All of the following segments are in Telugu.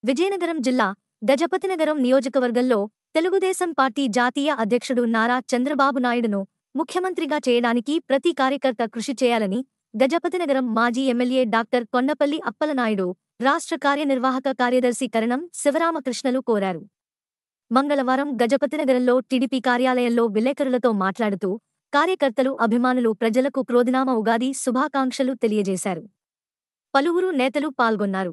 విజయనగరం జిల్లా గజపతినగరం నియోజకవర్గంలో తెలుగుదేశం పార్టీ జాతీయ అధ్యక్షుడు నారా చంద్రబాబు నాయుడును ముఖ్యమంత్రిగా చేయడానికి ప్రతి కార్యకర్త కృషి చేయాలని గజపతినగరం మాజీ ఎమ్మెల్యే డాక్టర్ కొండపల్లి అప్పలనాయుడు రాష్ట్ర కార్యనిర్వాహక కార్యదర్శి కరణం శివరామకృష్ణలు కోరారు మంగళవారం గజపతినగరంలో టీడీపీ కార్యాలయంలో విలేకరులతో మాట్లాడుతూ కార్యకర్తలు అభిమానులు ప్రజలకు క్రోధినామ ఉగాది శుభాకాంక్షలు తెలియజేశారు పలువురు నేతలు పాల్గొన్నారు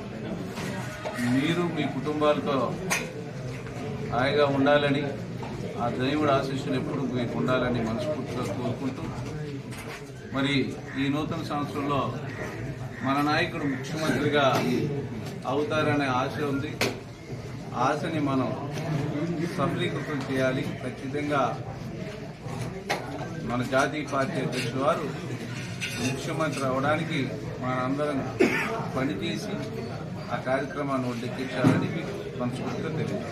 మీరు మీ కుటుంబాలతో హాయిగా ఉండాలని ఆ దేవుడి ఆశీస్సులు ఎప్పుడు మీకు ఉండాలని మనస్ఫూర్తిగా కోరుకుంటూ మరి ఈ నూతన సంవత్సరంలో మన నాయకుడు ముఖ్యమంత్రిగా అవుతారనే ఆశ ఉంది ఆ ఆశని మనం సఫలీకృతం చేయాలి ఖచ్చితంగా మన జాతీయ పార్టీ అధ్యక్షుడు వారు ముఖ్యమంత్రి అవడానికి మనందరం పనిచేసి ఆ కార్యక్రమాన్ని ఒడ్డెక్కించాలని మనస్ఫూర్తిగా తెలియదు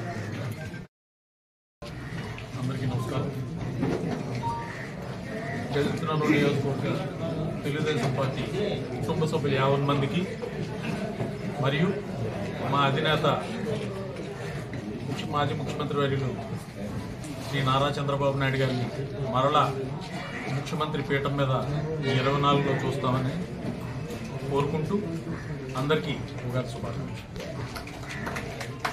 అందరికీ నమస్కారం చరిత్రలో నియోజకవర్గ తెలుగుదేశం పార్టీ కుటుంబ సభ్యులు యావన్ మందికి మరియు మా అధినేత ముఖ్య మాజీ ముఖ్యమంత్రి వర్యులు శ్రీ నారా చంద్రబాబు నాయుడు గారిని మరలా ముఖ్యమంత్రి పీఠం మీద ఈ ఇరవై నాలుగులో చూస్తామని కోరుకుంటూ అందరికీ ఉగాది శుభాకాంక్షలు